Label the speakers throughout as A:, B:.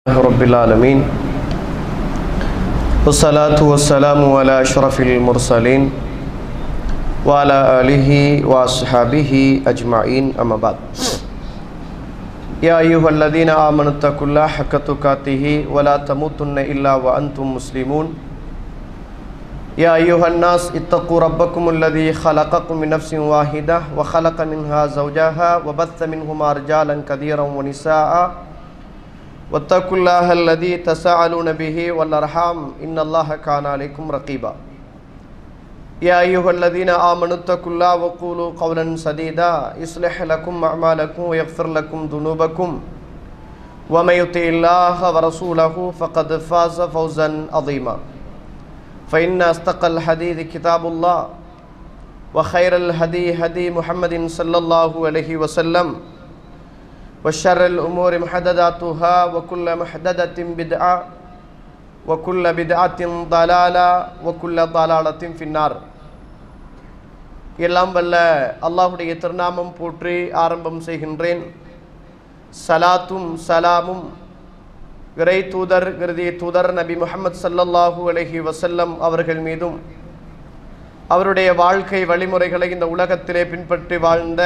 A: رب العالمين والصلاة والسلام على أشرف المرسلين وعلى آله وأصحابه أجمعين أما بعد يا أيها الذين آمنوا اتقوا الله حق تقاته ولا تموتن إلا وأنتم مسلمون يا أيها الناس اتقوا ربكم الذي خلقكم من نفس واحدة وخلق منها زوجها وبث منهما رجالا كثيرا ونساء واتقوا الله الذي تساءلون به والأرحام إن الله كان عليكم رقيبا يا أيها الذين آمنوا اتقوا الله وقولوا قولا سديدا يصلح لكم أعمالكم ويغفر لكم ذنوبكم ومن يطع الله ورسوله فقد فاز فوزا عظيما فإن أصدق الحديث كتاب الله وخير الهدي هدي محمد صلى الله عليه وسلم وشر الأمور محدثاتها وكل محدثة بدعة وكل بدعة ضلالة وكل ضلالة في النار எல்லாம் வல்ல அல்லாஹுடைய திருநாமம் போற்றி ஆரம்பம் செய்கின்றேன் சலாத்தும் சலாமும் இறை தூதர் கிருதி தூதர் நபி முகமது சல்லல்லாஹு அலஹி வசல்லம் அவர்கள் மீதும் அவருடைய வாழ்க்கை வழிமுறைகளை இந்த உலகத்திலே பின்பற்றி வாழ்ந்த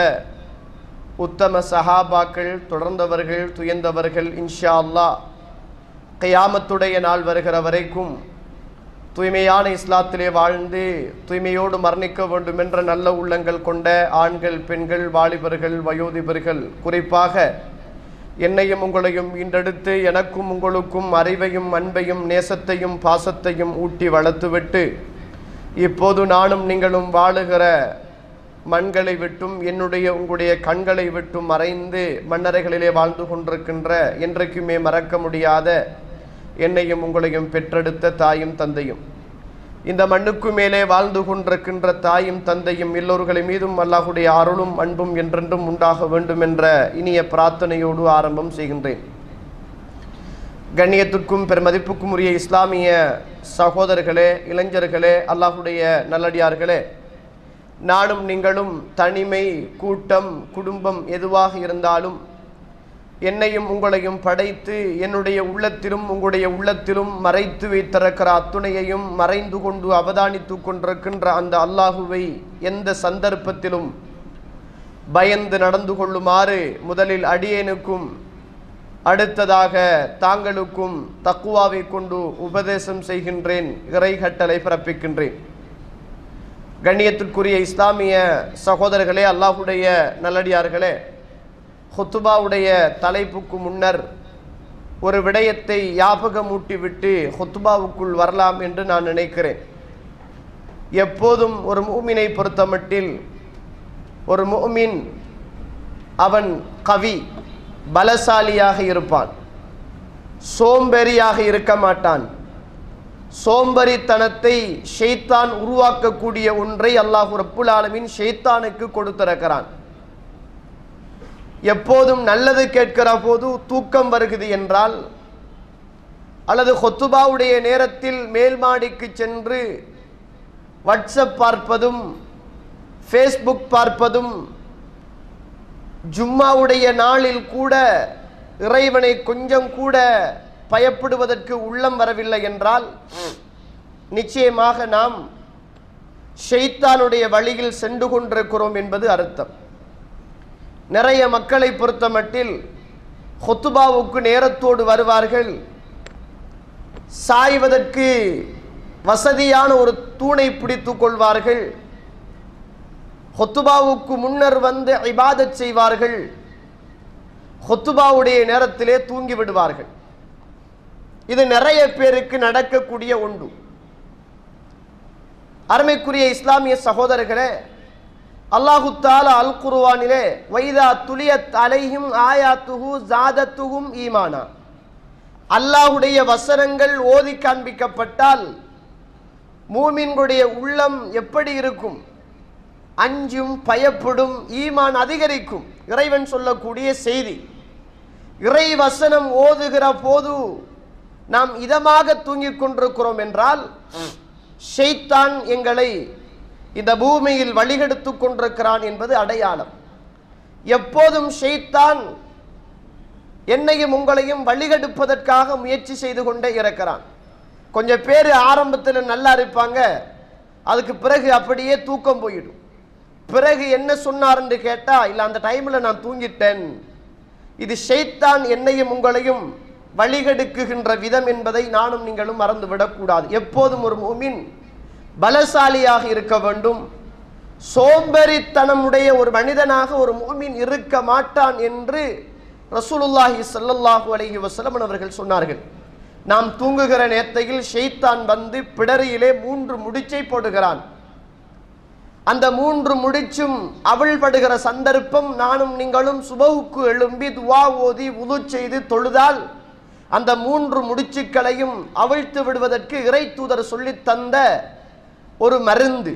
A: உத்தம சஹாபாக்கள் தொடர்ந்தவர்கள் துயர்ந்தவர்கள் இன்ஷா அல்லா கையாமத்துடைய நாள் வருகிற வரைக்கும் தூய்மையான இஸ்லாத்திலே வாழ்ந்து தூய்மையோடு மரணிக்க வேண்டும் என்ற நல்ல உள்ளங்கள் கொண்ட ஆண்கள் பெண்கள் வாலிபர்கள் வயோதிபர்கள் குறிப்பாக என்னையும் உங்களையும் இன்றெடுத்து எனக்கும் உங்களுக்கும் அறிவையும் அன்பையும் நேசத்தையும் பாசத்தையும் ஊட்டி வளர்த்துவிட்டு இப்போது நானும் நீங்களும் வாழுகிற மண்களை விட்டும் என்னுடைய உங்களுடைய கண்களை விட்டும் மறைந்து மன்னரைகளிலே வாழ்ந்து கொண்டிருக்கின்ற என்றைக்குமே மறக்க முடியாத என்னையும் உங்களையும் பெற்றெடுத்த தாயும் தந்தையும் இந்த மண்ணுக்கு மேலே வாழ்ந்து கொண்டிருக்கின்ற தாயும் தந்தையும் எல்லோர்களை மீதும் அல்லாஹுடைய அருளும் அன்பும் என்றென்றும் உண்டாக வேண்டும் என்ற இனிய பிரார்த்தனையோடு ஆரம்பம் செய்கின்றேன் கண்ணியத்துக்கும் பெருமதிப்புக்கும் உரிய இஸ்லாமிய சகோதரர்களே இளைஞர்களே அல்லாஹுடைய நல்லடியார்களே நானும் நீங்களும் தனிமை கூட்டம் குடும்பம் எதுவாக இருந்தாலும் என்னையும் உங்களையும் படைத்து என்னுடைய உள்ளத்திலும் உங்களுடைய உள்ளத்திலும் மறைத்து வைத்திருக்கிற அத்துணையையும் மறைந்து கொண்டு அவதானித்து கொண்டிருக்கின்ற அந்த அல்லாஹுவை எந்த சந்தர்ப்பத்திலும் பயந்து நடந்து கொள்ளுமாறு முதலில் அடியேனுக்கும் அடுத்ததாக தாங்களுக்கும் தக்குவாவை கொண்டு உபதேசம் செய்கின்றேன் இறை கட்டளை பிறப்பிக்கின்றேன் கண்ணியத்திற்குரிய இஸ்லாமிய சகோதரர்களே அல்லாஹுடைய நல்லடியார்களே ஹொத்துபாவுடைய தலைப்புக்கு முன்னர் ஒரு விடயத்தை ஞாபகமூட்டிவிட்டு ஹொத்துபாவுக்குள் வரலாம் என்று நான் நினைக்கிறேன் எப்போதும் ஒரு மூமினை பொறுத்தமட்டில் ஒரு மூமின் அவன் கவி பலசாலியாக இருப்பான் சோம்பேறியாக இருக்க மாட்டான் சோம்பரித்தனத்தை ஷெய்தான் உருவாக்கக்கூடிய ஒன்றை அல்லாஹு ரப்புல் ஆலமின் ஷெய்தானுக்கு கொடுத்திருக்கிறான் எப்போதும் நல்லது கேட்கிற போது தூக்கம் வருகிறது என்றால் அல்லது ஹொத்துபாவுடைய நேரத்தில் மேல் மாடிக்கு சென்று வாட்ஸ்அப் பார்ப்பதும் ஃபேஸ்புக் பார்ப்பதும் ஜும்மாவுடைய நாளில் கூட இறைவனை கொஞ்சம் கூட பயப்படுவதற்கு உள்ளம் வரவில்லை என்றால் நிச்சயமாக நாம் ஷெய்தானுடைய வழியில் சென்று கொண்டிருக்கிறோம் என்பது அர்த்தம் நிறைய மக்களை பொறுத்தமட்டில் ஹொத்துபாவுக்கு நேரத்தோடு வருவார்கள் சாய்வதற்கு வசதியான ஒரு தூணை பிடித்து கொள்வார்கள் ஹொத்துபாவுக்கு முன்னர் வந்து இபாதத் செய்வார்கள் ஹொத்துபாவுடைய நேரத்திலே தூங்கி விடுவார்கள் இது நிறைய பேருக்கு நடக்கக்கூடிய ஒன்று அருமைக்குரிய இஸ்லாமிய சகோதரர்களே அல்லாஹு தாலா அல் குருவானிலே வைதா துலியத் அலைஹிம் ஆயாத்துஹு ஜாதத்துகும் ஈமானா அல்லாஹுடைய வசனங்கள் ஓதி காண்பிக்கப்பட்டால் மூமின்களுடைய உள்ளம் எப்படி இருக்கும் அஞ்சும் பயப்படும் ஈமான் அதிகரிக்கும் இறைவன் சொல்லக்கூடிய செய்தி இறை வசனம் ஓதுகிற போது நாம் இதமாக தூங்கிக் கொண்டிருக்கிறோம் என்றால் ஷெய்தான் எங்களை இந்த பூமியில் வழிகெடுத்து கொண்டிருக்கிறான் என்பது அடையாளம் எப்போதும் ஷெய்தான் என்னையும் உங்களையும் வழிகெடுப்பதற்காக முயற்சி செய்து கொண்டே இருக்கிறான் கொஞ்சம் பேர் ஆரம்பத்தில் நல்லா இருப்பாங்க அதுக்கு பிறகு அப்படியே தூக்கம் போயிடும் பிறகு என்ன சொன்னார்ன்னு கேட்டா இல்ல அந்த டைம்ல நான் தூங்கிட்டேன் இது ஷைத்தான் என்னையும் உங்களையும் வழிகெடுக்குகின்ற விதம் என்பதை நானும் நீங்களும் மறந்து விடக்கூடாது எப்போதும் ஒரு முமின் பலசாலியாக இருக்க வேண்டும் சோம்பேறித்தனமுடைய ஒரு மனிதனாக ஒரு முமின் இருக்க மாட்டான் என்று ரசூலுல்லாஹி ஸல்லல்லாஹு அலைஹி வஸல்லம் அவர்கள் சொன்னார்கள் நாம் தூங்குகிற நேரத்தையில் ஷெய்தான் வந்து பிடரியிலே மூன்று முடிச்சை போடுகிறான் அந்த மூன்று முடிச்சும் அவள் படுகிற சந்தர்ப்பம் நானும் நீங்களும் சுபகுக்கு எழும்பி துவா ஓதி உது செய்து தொழுதால் அந்த மூன்று முடிச்சுக்களையும் அவிழ்த்து விடுவதற்கு இறை தூதர் சொல்லித் தந்த ஒரு மருந்து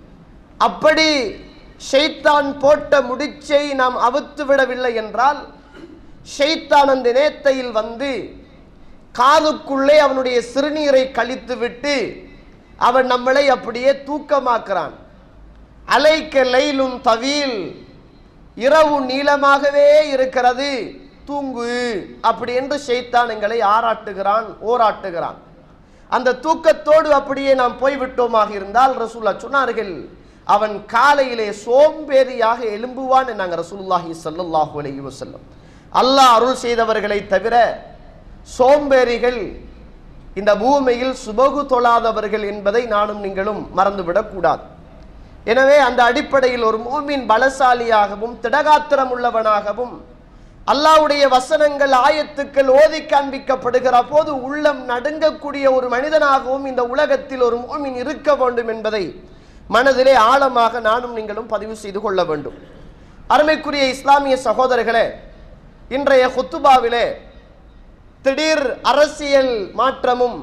A: அப்படி ஷெய்தான் போட்ட முடிச்சை நாம் அவுத்து விடவில்லை என்றால் ஷெய்தான் அந்த நேத்தையில் வந்து காதுக்குள்ளே அவனுடைய சிறுநீரை கழித்து விட்டு அவன் நம்மளை அப்படியே தூக்கமாக்குறான் அலைக்க லைலும் தவீல் இரவு நீளமாகவே இருக்கிறது தூங்கு அப்படி என்று ஷைத்தான் எங்களை ஆராட்டுகிறான் ஓராட்டுகிறான் அந்த தூக்கத்தோடு அப்படியே நாம் போய்விட்டோமாக இருந்தால் ரசூல்லா சொன்னார்கள் அவன் காலையிலே சோம்பேறியாக எழும்புவான் நாங்கள் ரசூலுல்லாஹி ஸல்லல்லாஹு அலைஹி வஸல்லம் அல்லாஹ் அருள் செய்தவர்களை தவிர சோம்பேறிகள் இந்த பூமியில் சுபகு தொழாதவர்கள் என்பதை நானும் நீங்களும் மறந்துவிடக் கூடாது எனவே அந்த அடிப்படையில் ஒரு மூமின் பலசாலியாகவும் திடகாத்திரம் உள்ளவனாகவும் அல்லாஹ்வுடைய வசனங்கள் ஆயத்துக்கள் ஓதி காண்பிக்கப்படுகிற போது உள்ளம் நடுங்கக்கூடிய ஒரு மனிதனாகவும் இந்த உலகத்தில் ஒரு மூமின் இருக்க வேண்டும் என்பதை மனதிலே ஆழமாக நானும் நீங்களும் பதிவு செய்து கொள்ள வேண்டும் அருமைக்குரிய இஸ்லாமிய சகோதரர்களே இன்றைய குத்துபாவிலே திடீர் அரசியல் மாற்றமும்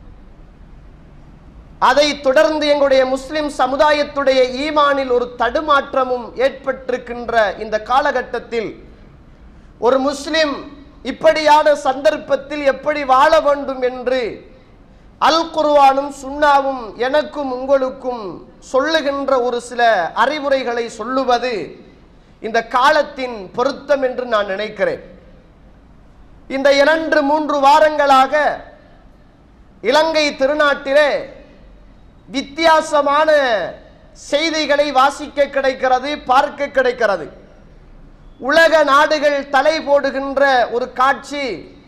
A: அதை தொடர்ந்து எங்களுடைய முஸ்லிம் சமுதாயத்துடைய ஈமானில் ஒரு தடுமாற்றமும் ஏற்பட்டிருக்கின்ற இந்த காலகட்டத்தில் ஒரு முஸ்லிம் இப்படியான சந்தர்ப்பத்தில் எப்படி வாழ வேண்டும் என்று அல் குர்ஆனும் சுன்னாவும் எனக்கும் உங்களுக்கும் சொல்லுகின்ற ஒரு சில அறிவுரைகளை சொல்லுவது இந்த காலத்தின் பொருத்தம் என்று நான் நினைக்கிறேன் இந்த இரண்டு மூன்று வாரங்களாக இலங்கை திருநாட்டிலே வித்தியாசமான செய்திகளை வாசிக்க கிடைக்கிறது பார்க்க கிடைக்கிறது உலக நாடுகள் தலை போடுகின்ற ஒரு காட்சி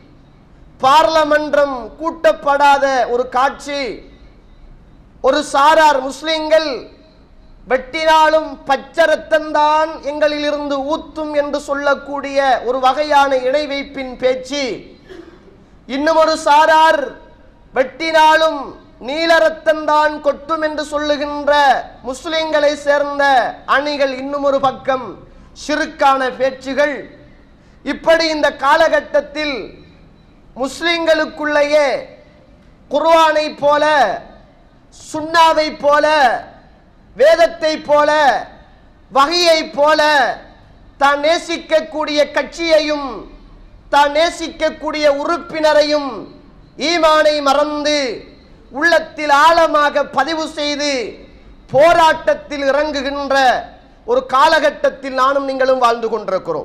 A: பார்லமன்றம் கூட்டப்படாத ஒரு காட்சி ஒரு சாரார் முஸ்லிம்கள் வெட்டினாலும் பச்சை ரத்தம்தான் எங்களிலிருந்து ஊத்தும் என்று சொல்லக்கூடிய ஒரு வகையான இணை வைப்பின் பேச்சு இன்னும் ஒரு சாரார் வெட்டினாலும் நீல ரத்தம்தான் கொட்டும் என்று சொல்லுகின்ற முஸ்லிம்களை சேர்ந்த அணிகள் இன்னும் ஒரு பக்கம் சிறுக்கான பேச்சுகள் இப்படி இந்த காலகட்டத்தில் முஸ்லிம்களுக்குள்ளேயே குர்ஆனை போல சுன்னாவை போல வேதத்தை போல வகையை போல தான் நேசிக்கக்கூடிய கட்சியையும் தான் நேசிக்கக்கூடிய உறுப்பினரையும் ஈமானை மறந்து உள்ளத்தில் ஆழமாக பதிவு செய்து போராட்டத்தில் இறங்குகின்ற ஒரு காலகட்டத்தில் நானும் நீங்களும் வாழ்ந்து கொண்டிருக்கிறோம்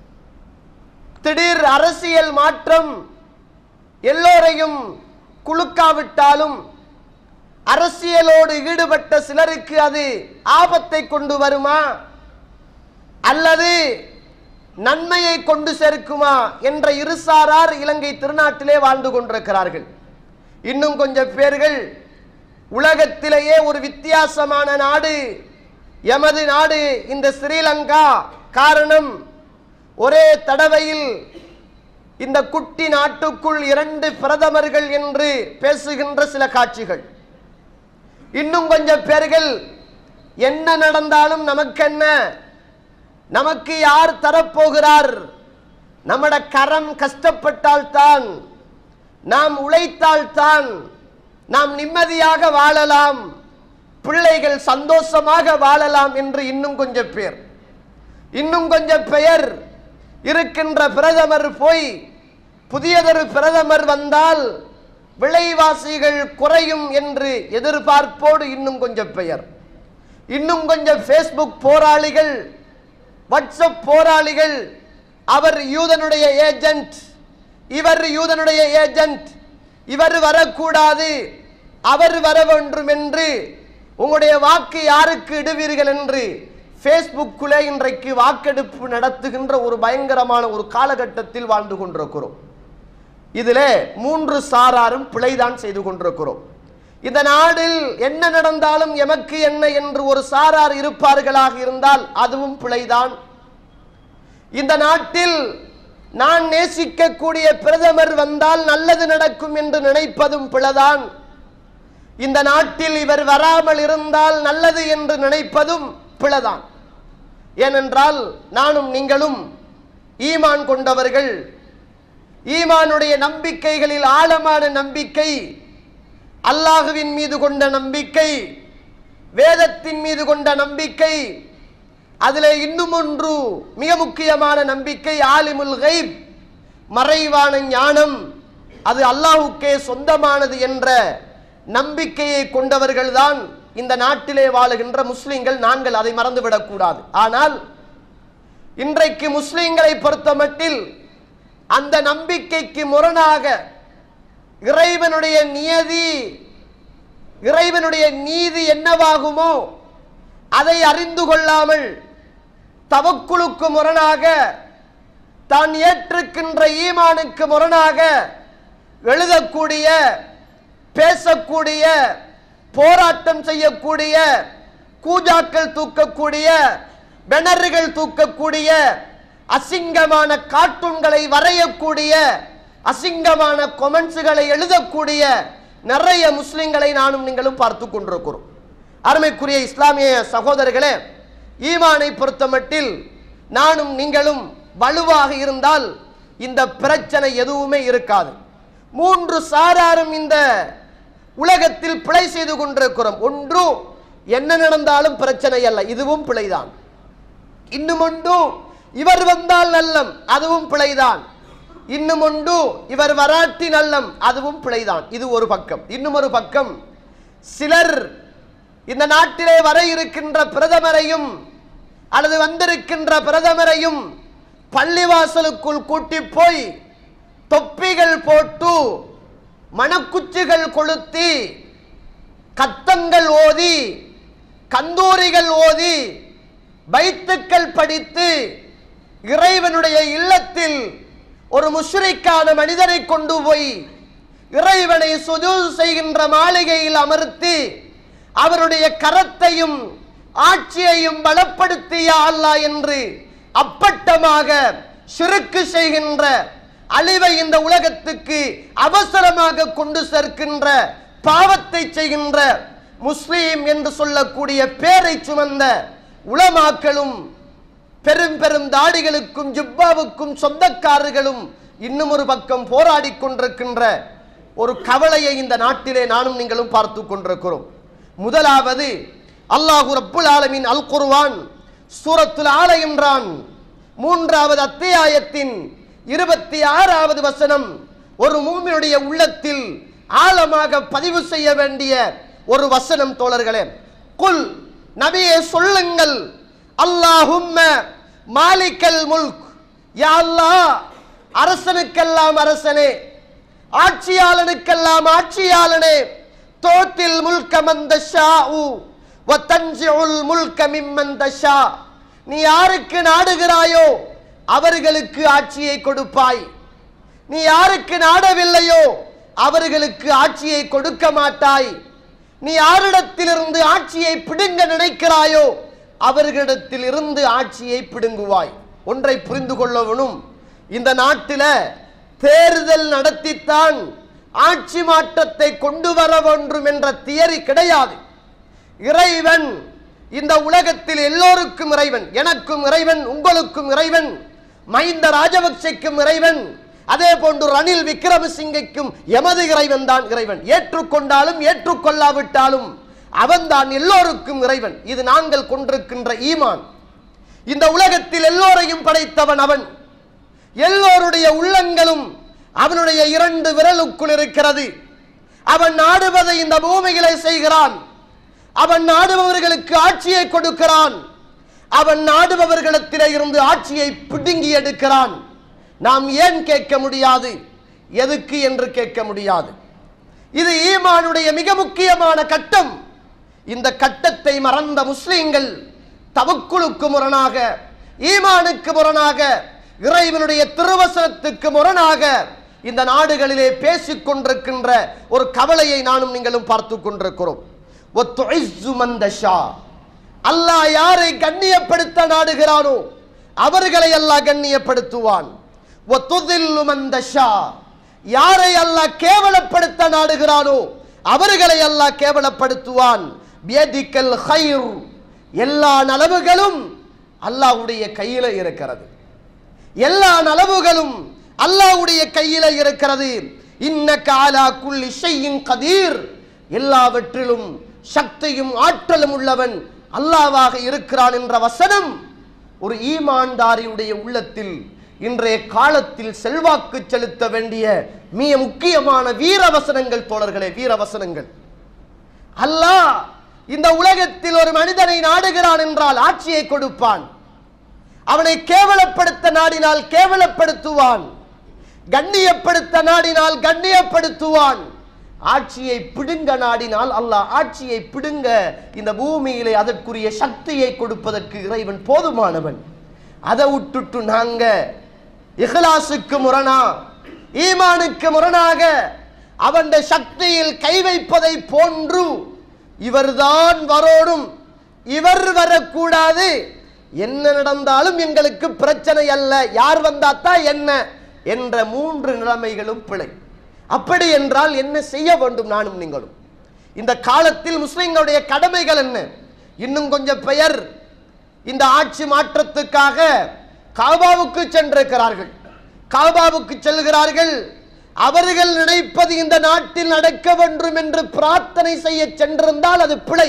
A: திடீர் அரசியல் மாற்றம் எல்லோரையும் குலுக்காவிட்டாலும் அரசியலோடு ஈடுபட்ட சிலருக்கு அது ஆபத்தை கொண்டு வருமா அல்லது நன்மையை கொண்டு சேர்க்குமா என்ற இருசாரார் இலங்கை திருநாட்டிலே வாழ்ந்து கொண்டிருக்கிறார்கள் இன்னும் கொஞ்சம் பேர்கள் உலகத்திலேயே ஒரு வித்தியாசமான நாடு எமது நாடு இந்த ஸ்ரீலங்கா காரணம் ஒரே தடவையில் இந்த குட்டி நாட்டுக்குள் இரண்டு பிரதமர்கள் என்று பேசுகின்ற சில காட்சிகள் இன்னும் கொஞ்சம் பேர்கள் என்ன நடந்தாலும் நமக்கென்ன நமக்கு யார் தரப்போகிறார் நம்மட கரம் கஷ்டப்பட்டால் தான் நாம் உழைத்தால் தான் நாம் நிம்மதியாக வாழலாம் பிள்ளைகள் சந்தோஷமாக வாழலாம் என்று இன்னும் கொஞ்சம் பேர் இன்னும் கொஞ்சம் பெயர் இருக்கின்ற பிரதமர் போய் புதியதொரு பிரதமர் வந்தால் விலைவாசிகள் குறையும் என்று எதிர்பார்ப்போடு இன்னும் கொஞ்சம் பெயர் இன்னும் கொஞ்சம் ஃபேஸ்புக் போராளிகள் வாட்ஸ்அப் போராளிகள் அவர் யூதனுடைய ஏஜென்ட் இவர் யூதனுடைய ஏஜென்ட் இவர் வரக்கூடாது அவர் வர வேண்டும் என்று உங்களுடைய வாக்கு யாருக்கு இடுவீர்கள் என்று ஃபேஸ்புக்கில் இன்றைக்கு வாக்கெடுப்பு நடத்துகின்ற ஒரு பயங்கரமான ஒரு காலகட்டத்தில் வாழ்ந்து கொண்டிருக்கிறோம் இதிலே மூன்று சாராரும் பிழைதான் செய்து கொண்டிருக்கிறோம் இந்த நாடில் என்ன நடந்தாலும் எமக்கு என்ன என்று ஒரு சாரார் இருப்பார்களாக இருந்தால் அதுவும் பிழைதான் இந்த நாட்டில் நான் நேசிக்கக்கூடிய பிரதமர் வந்தால் நல்லது நடக்கும் என்று நினைப்பதும் பிழைதான் இந்த நாட்டில் இவர் வராமல் இருந்தால் நல்லது என்று நினைப்பதும் பிழைதான் ஏனென்றால் நானும் நீங்களும் ஈமான் கொண்டவர்கள் ஈமானுடைய நம்பிக்கைகளில் ஆழமான நம்பிக்கை அல்லாஹுவின் மீது கொண்ட நம்பிக்கை வேதத்தின் மீது கொண்ட நம்பிக்கை அதில் இன்னும் ஒன்று மிக முக்கியமான நம்பிக்கை ஆலிமுல் கைப் மறைவான ஞானம் அது அல்லாஹுக்கே சொந்தமானது என்ற நம்பிக்கையை கொண்டவர்கள்தான் இந்த நாட்டிலே வாழுகின்ற முஸ்லிம்கள் நாங்கள் அதை மறந்துவிடக்கூடாது ஆனால் இன்றைக்கு முஸ்லிம்களை பொறுத்தமட்டில் அந்த நம்பிக்கைக்கு முரணாக இறைவனுடைய நியதி இறைவனுடைய நீதி என்னவாகுமோ அதை அறிந்து கொள்ளாமல் தவக்குழுக்கு முரணாக தான் ஏற்றுக்கின்ற ஈமானுக்கு முரணாக எழுதக்கூடிய பேசக்கூடிய போராட்டம் செய்யக்கூடிய கூஜாக்கள் தூக்கக்கூடிய பெனர்கள் தூக்கக்கூடிய அசிங்கமான கார்ட்டூன்களை வரையக்கூடிய அசிங்கமான கொமெண்ட்ஸுகளை எழுதக்கூடிய நிறைய முஸ்லிம்களை நானும் நீங்களும் பார்த்து கொண்டிருக்கிறோம் அருமைக்குரிய இஸ்லாமிய சகோதரர்களே ஈமானை பொறுத்தமட்டில் நானும் நீங்களும் வலுவாக இருந்தால் இந்த பிரச்சனை எதுவுமே இருக்காது மூன்று சாராரும் இந்த உலகத்தில் பிழை செய்து கொண்டிருக்கிறோம் ஒன்று என்ன நடந்தாலும் பிரச்சனை அல்ல இதுவும் பிழைதான் இன்னும் ஒன்று இவர் வந்தால் நல்லம் அதுவும் பிழைதான் இன்னும் ஒன்று இவர் வராட்டி நல்லம் அதுவும் பிழைதான் இது ஒரு பக்கம் இன்னும் ஒரு பக்கம் சிலர் இந்த நாட்டிலே வர இருக்கின்ற பிரதமரையும் அல்லது வந்திருக்கின்ற பிரதமரையும் பள்ளிவாசலுக்குள் கூட்டி போய் தொப்பிகள் போட்டு மணக்குச்சிகள் கொளுத்தி கத்தங்கள் ஓதி கந்தூரிகள் ஓதி பைத்துக்கள் படித்து இறைவனுடைய இல்லத்தில் ஒரு முஷ்ரிக்கான மனிதரை கொண்டு போய் இறைவனை சுஜூ செய்கின்ற மாளிகையில் அமர்த்தி அவருடைய கரத்தையும் ஆட்சியையும் பலப்படுத்திய அல்லாஹ் என்று அப்பட்டமாக சிறுக்கு செய்கின்ற அழிவை இந்த உலகத்துக்கு அவசரமாக கொண்டு சேர்க்கின்ற பாவத்தை செய்கின்ற முஸ்லீம் என்று சொல்லக்கூடிய பேரை சுமந்த உலமாக்களும் பெரும் பெரும் தாடிகளுக்கும் ஜிப்பாவுக்கும் சொந்தக்காரர்களும் இன்னும் ஒரு பக்கம் போராடி கொண்டிருக்கின்ற ஒரு கவலையை இந்த நாட்டிலே நானும் நீங்களும் பார்த்து கொண்டிருக்கிறோம் முதலாவது அல்லாஹு ரப்புல் ஆலமின் அல் குர்வான் சூரத்துல் ஆல என்றான் மூன்றாவது அத்தியாயத்தின் இருபத்தி ஆறாவது வசனம் ஒரு மூமியுடைய உள்ளத்தில் ஆழமாக பதிவு செய்ய வேண்டிய ஒரு வசனம் தோழர்களே குல் நபியே சொல்லுங்கள் அல்லாஹும்ம மாலிக்கல் முல்க் யா அல்லாஹ் அரசனுக்கெல்லாம் அரசனே ஆட்சியாளனுக்கெல்லாம் ஆட்சியாளனே தோத்தில் முல்க மந்த ஷாஉ வ தன்சிஉல் முல்க மிம்மன் தஷா நீ யாருக்கு நாடுகிறாயோ அவர்களுக்கு ஆட்சியை கொடுப்பாய் நீ யாருக்கு நாடவில்லையோ அவர்களுக்கு ஆட்சியை கொடுக்க மாட்டாய் நீ யாரிடத்திலிருந்து ஆட்சியை பிடுங்க நினைக்கிறாயோ அவர்களிடத்தில் இருந்து ஆட்சியை பிடுங்குவாய் ஒன்றை புரிந்து கொள்ளவனும் இந்த நாட்டில தேர்தல் நடத்தித்தான் ஆட்சி மாற்றத்தை கொண்டு வர வேண்டும் என்ற தியரி கிடையாது இறைவன் இந்த உலகத்தில் எல்லோருக்கும் இறைவன் எனக்கும் இறைவன் உங்களுக்கும் இறைவன் மஹிந்த ராஜபக்சேக்கும் இறைவன் அதே போன்று ரணில் விக்ரமசிங்கைக்கும் எமது இறைவன் தான் இறைவன் ஏற்றுக்கொண்டாலும் ஏற்றுக்கொள்ளாவிட்டாலும் அவன்தான் எல்லோருக்கும் இறைவன் இது நாங்கள் கொண்டிருக்கின்ற ஈமான் இந்த உலகத்தில் எல்லோரையும் படைத்தவன் அவன் எல்லோருடைய உள்ளங்களும் அவனுடைய இரண்டு விரலுக்குள் இருக்கிறது அவன் நாடுவதை இந்த பூமியிலே செய்கிறான் அவன் நாடுபவர்களுக்கு ஆட்சியை கொடுக்கிறான் அவன் நாடுபவர்களிடத்திலே இருந்து ஆட்சியை பிடுங்கி எடுக்கிறான் நாம் ஏன் கேட்க முடியாது எதுக்கு என்று கேட்க முடியாது இது ஈமானுடைய மிக முக்கியமான கட்டம் இந்த கட்டத்தை மறந்த முஸ்லிம்கள் தவக்குலுக்கு முரணாக ஈமானுக்கு முரணாக இறைவனுடைய திருவசனத்துக்கு முரணாக இந்த நாடுகளிலே பேசிக் கொண்டிருக்கின்ற ஒரு கவலையை நானும் நீங்களும் பார்த்து கொண்டிருக்கிறோம் ஒத்துஇஸ்ஸு மன் தஷா. அல்லாஹ் யாரை கண்ணியப்படுத்த நாடுகிறானோ அவர்களை அல்லாஹ் கண்ணியப்படுத்துவான் ஒத்துதில்லு மன் தஷா. யாரை அல்லாஹ் கேவலப்படுத்த நாடுகிறானோ அவர்களை அல்லாஹ் கேவலப்படுத்துவான் பியதிக்கல் ஹைர் எல்லா நலவுகளும் அல்லாஹ்வுடைய கையில இருக்கிறது எல்லா நலவுகளும் அல்லாஹ்வுடைய கையில இருக்கிறது இன்னக அலா குல்லி ஷைஇன் கதீர் எல்லாவற்றிலும் சக்தியும் ஆற்றலும் உள்ளவன் அல்லாஹ்வாக இருக்கிறான் என்ற வசனம் ஒரு ஈமான்தாரியுடைய உள்ளத்தில் இன்றைய காலத்தில் செல்வாக்கு செலுத்த வேண்டிய மிக முக்கியமான வீரவசனங்கள் தோழர்களே வீரவசனங்கள் அல்லாஹ் இந்த உலகத்தில் ஒரு மனிதனை நாடுகிறான் என்றால் ஆட்சியை கொடுப்பான் அவனை கேவலப்படுத்த நாடினால் கேவலப்படுத்துவான் கண்ணியப்படுத்த நாடினால் கண்ணியப்படுத்துவான் ஆட்சியை பிடுங்க நாடினால் அல்லாஹ் ஆட்சியை பிடுங்க இந்த பூமியிலே அதற்குரிய சக்தியை கொடுப்பதற்கு இறைவன் போதுமானவன் அதை விட்டுட்டு நாங்க இஹ்லாசுக்கு முரணா ஈமானுக்கு முரணாக அவன் சக்தியில் கை வைப்பதை போன்று இவர்தான் வரோடும் இவர் வரக்கூடாது என்ன நடந்தாலும் எங்களுக்கு பிரச்சனை அல்ல யார் வந்தாத்தான் என்ன என்ற மூன்று நிலைமைகளும் பிழை அப்படி என்றால் என்ன செய்ய வேண்டும் நானும் நீங்களும் இந்த காலத்தில் முஸ்லிம்களுடைய கடமைகள் என்ன இன்னும் கொஞ்சம் பெயர் இந்த ஆட்சி மாற்றத்துக்காக காபாவுக்கு சென்றிருக்கிறார்கள் காபாவுக்கு செல்கிறார்கள் அவர்கள் நினைப்பது இந்த நாட்டில் நடக்க வேண்டும் என்று பிரார்த்தனை செய்ய சென்றிருந்தால் அது பிழை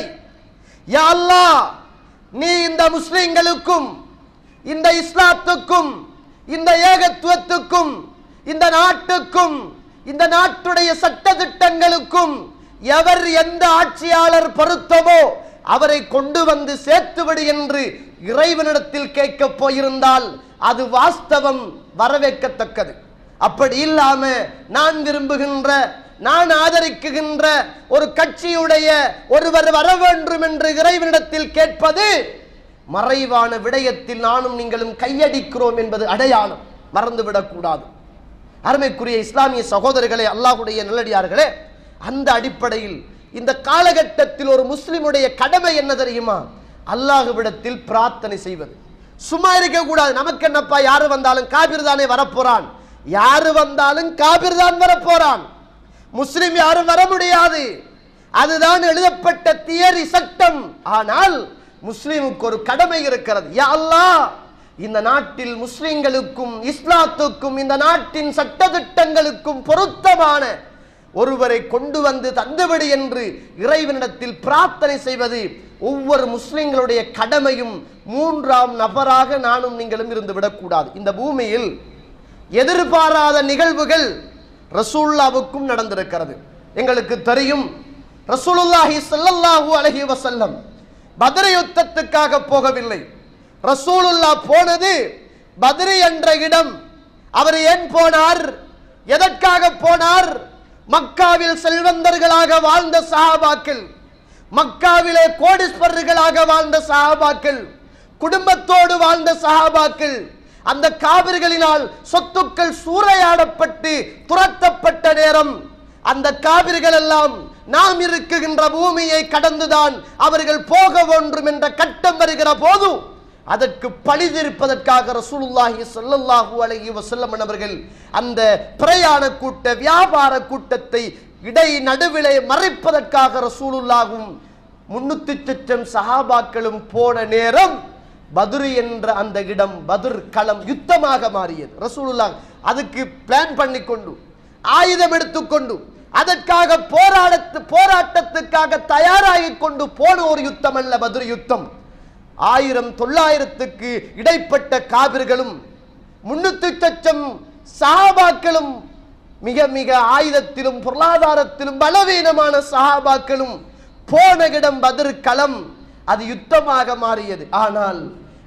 A: யா அல்லாஹ் நீ இந்த முஸ்லிம்களுக்கும் இந்த இஸ்லாத்துக்கும் இந்த ஏகத்துவத்துக்கும் இந்த நாட்டுக்கும் இந்த நாட்டுடைய சட்ட திட்டங்களுக்கும் எவர் எந்த ஆட்சியாளர் பொருத்தமோ அவரை கொண்டு வந்து சேர்த்துவிடு என்று இறைவனிடத்தில் கேட்கப் போயிருந்தால் அது வாஸ்தவம் வரவேற்கத்தக்கது அப்படி இல்லாம நான் விரும்புகின்ற நான் ஆதரிக்குகின்ற ஒரு கட்சியுடைய ஒருவர் வர வேண்டும் என்று இறைவனிடத்தில் கேட்பது மறைவான விடயத்தில் நானும் நீங்களும் கையடிக்கிறோம் என்பது அடையாளம் மறந்துவிடக்கூடாது அருமைக்குரிய இஸ்லாமிய சகோதரர்களே அல்லாஹ்வுடைய நல்லடியார்களே அந்த அடிப்படையில் இந்த காலகட்டத்தில் ஒரு முஸ்லிமுடைய கடமை என்ன தெரியுமா அல்லாஹ்விடத்தில் பிரார்த்தனை செய்வது சும்மா இருக்க கூடாது நமக்கு என்னப்பா யாரு வந்தாலும் காபிர் தானே வரப்போறான் யாரு வந்தாலும் காபிர் தான் வரப்போறான் முஸ்லிம் யாரும் வர முடியாது அதுதான் எழுதப்பட்ட தியரி சட்டம் ஆனால் முஸ்லிமுக்கு ஒரு கடமை இருக்கிறது யா அல்லாஹ் இந்த நாட்டில் முஸ்லிம்களுக்கும் இஸ்லாத்துக்கும் இந்த நாட்டின் சட்டதிட்டங்களுக்கும் பொருத்தமான ஒருவரை கொண்டு வந்து தந்துவிடு என்று இறைவனிடத்தில் பிரார்த்தனை செய்வது ஒவ்வொரு முஸ்லிம்களுடைய கடமையும் மூன்றாம் நபராக நானும் நீங்களும் இருந்து விடக்கூடாது இந்த பூமியில் எதிர்பாராத நிகழ்வுகள் ரசூல்லாவுக்கும் நடந்திருக்கிறது எங்களுக்கு தெரியும் ரசூலுல்லாஹி ஸல்லல்லாஹு அலைஹி வஸல்லம் பத்ர யுத்தத்துக்காக போகவில்லை ரசூலுல்லா போனது பத்ரி என்ற இடம் அவர் ஏன் போனார் எதற்காக போனார் மக்காவில் செல்வந்தர்களாக வாழ்ந்த சஹாபாக்கள் மக்காவிலே கோடீஸ்வரர்களாக வாழ்ந்த சஹாபாக்கள் குடும்பத்தோடு வாழ்ந்த சஹாபாக்கள் அந்த காவிர்களினால் சொத்துக்கள் சூறையாடப்பட்டு துரத்தப்பட்ட நேரம் அந்த காவிர்கள் எல்லாம் நாம் இருக்குகின்ற பூமியை கடந்துதான் அவர்கள் போக வேண்டும் என்ற கட்டம் வருகிற போது அதற்கு பழி தீர்ப்பதற்காக ரசூலுல்லாஹி ஸல்லல்லாஹு அலைஹி வஸல்லம் அவர்கள் அந்த பிரயாண கூட்ட வியாபார கூட்டத்தை இடை நடுவிலே மறைப்பதற்காக ரசூலுல்லாஹும் முன்னூத்தி சொச்சம் சஹாபாக்களும் போன நேரம் பதுரு என்ற அந்த இடம் பதுர் களம் யுத்தமாக மாறியது ரசூலுல்லாஹ் அதுக்கு பிளான் பண்ணி கொண்டு ஆயுதம் எடுத்துக்கொண்டு அதற்காக போராடத்து போராட்டத்துக்காக தயாராகிக் கொண்டு போன ஒரு யுத்தம் அல்ல பதுர் யுத்தம் ஆயிரம் தொள்ளாயிரத்துக்கு இடைப்பட்ட காவிர்களும் முன்னூத்தி லட்சம் சஹாபாக்களும் மிக மிக ஆயுதத்திலும் பொருளாதாரத்திலும் பலவீனமான சஹாபாக்களும் போன இடம் பதிர் களம் அது யுத்தமாக மாறியது ஆனால்